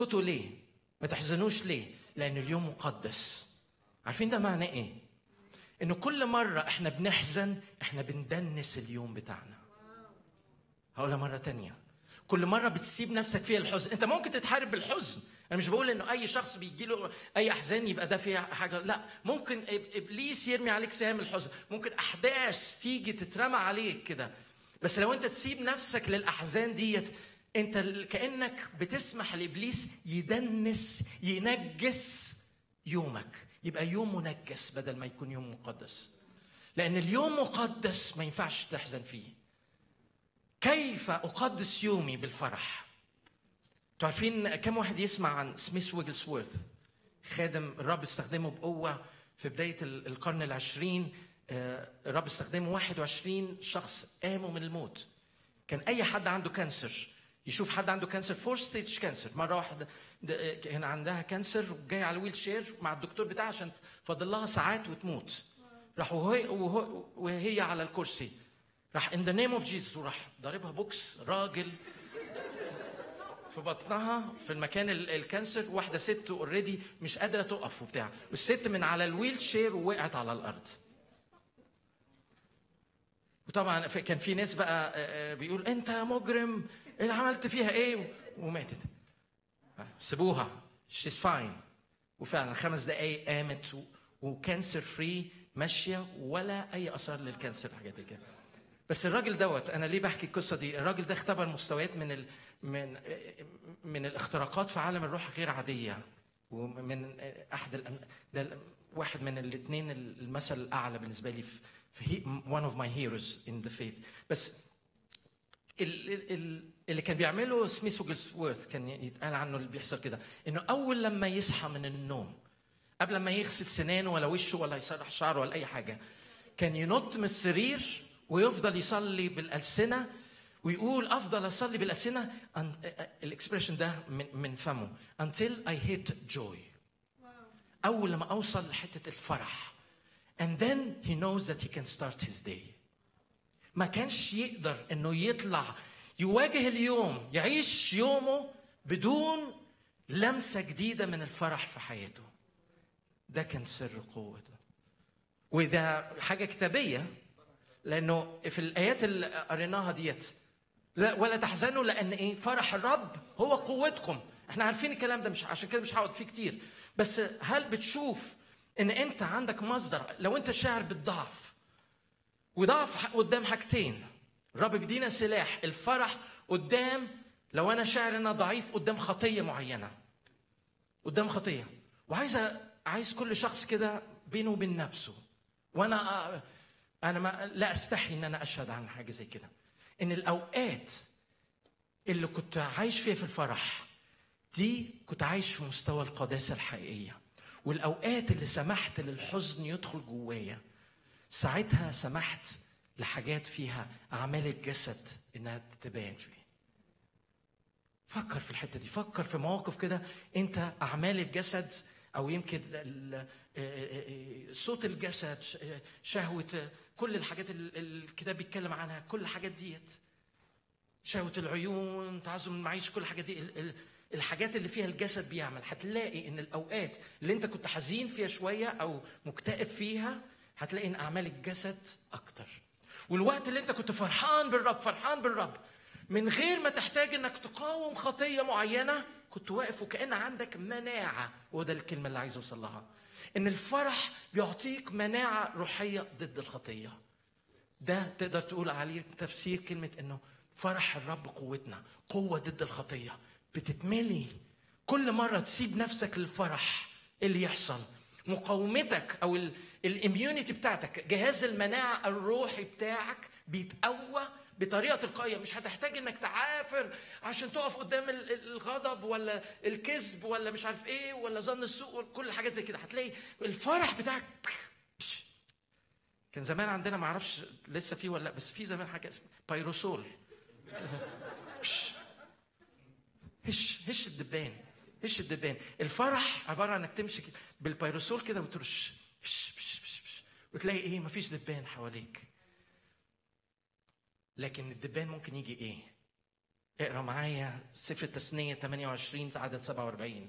اسكتوا ليه؟ ما تحزنوش ليه؟ لأن اليوم مقدس. عارفين ده معناه إيه؟ إنه كل مرة إحنا بنحزن إحنا بندنس اليوم بتاعنا. هقولها مرة تانية. كل مرة بتسيب نفسك فيها الحزن، أنت ممكن تتحارب بالحزن، أنا مش بقول إنه أي شخص بيجي له أي أحزان يبقى ده فيها حاجة، لا، ممكن إب- إبليس يرمي عليك سهام الحزن، ممكن أحداث تيجي تترمى عليك كده. بس لو أنت تسيب نفسك للأحزان ديت انت ال- كانك بتسمح لابليس يدنس ينجس يومك يبقى يوم منجس بدل ما يكون يوم مقدس لان اليوم مقدس ما ينفعش تحزن فيه كيف اقدس يومي بالفرح انتوا عارفين كم واحد يسمع عن سميث ويجلسورث خادم الرب استخدمه بقوه في بدايه ال- القرن العشرين آه، الرب استخدمه 21 شخص قاموا من الموت كان اي حد عنده كانسر يشوف حد عنده كانسر فور ستيج كانسر مره واحده د- كان عندها كانسر وجايه على ويل شير مع الدكتور بتاعها عشان فاضل لها ساعات وتموت راح وهي, وهي, وهي على الكرسي راح ان ذا نيم اوف جيسس وراح ضاربها بوكس راجل في بطنها في المكان ال- الكانسر واحده ست اوريدي مش قادره تقف وبتاع والست من على الويل شير وقعت على الارض وطبعا في- كان في ناس بقى آه، آه، بيقول انت يا مجرم اللي عملت فيها ايه وماتت سيبوها شيز فاين وفعلا خمس دقايق قامت و- وكانسر فري ماشيه ولا اي اثار للكانسر حاجات زي كده بس الراجل دوت انا ليه بحكي القصه دي الراجل ده اختبر مستويات من ال من من الاختراقات في عالم الروح غير عاديه ومن احد الأم... ده ال- واحد من الاثنين المثل الاعلى بالنسبه لي في في he, one of my heroes in the faith بس ال- ال- ال- اللي كان بيعمله سميث وجلسورث كان يتقال عنه اللي بيحصل كده انه اول لما يصحى من النوم قبل ما يغسل سنانه ولا وشه ولا يسرح شعره ولا اي حاجه كان ينط من السرير ويفضل يصلي بالالسنه ويقول افضل اصلي بالالسنه الاكسبريشن ده من من فمه until I hit joy اول لما اوصل لحته الفرح and then he knows that he can start his day ما كانش يقدر انه يطلع يواجه اليوم يعيش يومه بدون لمسه جديده من الفرح في حياته ده كان سر قوته وده حاجه كتابيه لانه في الايات اللي قريناها ديت لا ولا تحزنوا لان ايه فرح الرب هو قوتكم احنا عارفين الكلام ده مش عشان كده مش هقعد فيه كتير بس هل بتشوف ان انت عندك مصدر لو انت شاعر بالضعف وضعف قدام حاجتين الرب بيدينا سلاح الفرح قدام لو انا شاعر ان انا ضعيف قدام خطيه معينه قدام خطيه وعايز أ- عايز كل شخص كده بينه وبين نفسه وانا أ- انا ما لا استحي ان انا اشهد عن حاجه زي كده ان الاوقات اللي كنت عايش فيها في الفرح دي كنت عايش في مستوى القداسه الحقيقيه والاوقات اللي سمحت للحزن يدخل جوايا ساعتها سمحت لحاجات فيها اعمال الجسد انها تبان فيه فكر في الحته دي فكر في مواقف كده انت اعمال الجسد او يمكن ال- ال- صوت الجسد ش- شهوه كل الحاجات اللي الكتاب بيتكلم عنها كل الحاجات ديت شهوه العيون تعظم المعيش كل الحاجات دي ال- ال- الحاجات اللي فيها الجسد بيعمل هتلاقي ان الاوقات اللي انت كنت حزين فيها شويه او مكتئب فيها هتلاقي ان اعمال الجسد اكتر والوقت اللي انت كنت فرحان بالرب فرحان بالرب من غير ما تحتاج انك تقاوم خطيه معينه كنت واقف وكان عندك مناعه وده الكلمه اللي عايز اوصل لها ان الفرح بيعطيك مناعه روحيه ضد الخطيه ده تقدر تقول عليه تفسير كلمة إنه فرح الرب قوتنا قوة ضد الخطية بتتملي كل مرة تسيب نفسك للفرح إيه اللي يحصل مقاومتك أو الاميونيتي بتاعتك جهاز المناعة الروحي بتاعك بيتقوى بطريقة تلقائية مش هتحتاج انك تعافر عشان تقف قدام ال- ال- الغضب ولا الكذب ولا مش عارف ايه ولا ظن السوء كل الحاجات زي كده هتلاقي الفرح بتاعك كان زمان عندنا ما اعرفش لسه في ولا لا بس في زمان حاجه اسمها بايروسول بش. هش هش الدبان هش الدبان الفرح عباره عن انك تمشي كده بالبيروسول كده وترش فش فش فش فش وتلاقي ايه مفيش دبان حواليك لكن الدبان ممكن يجي ايه اقرا معايا سفر التثنية 28 عدد 47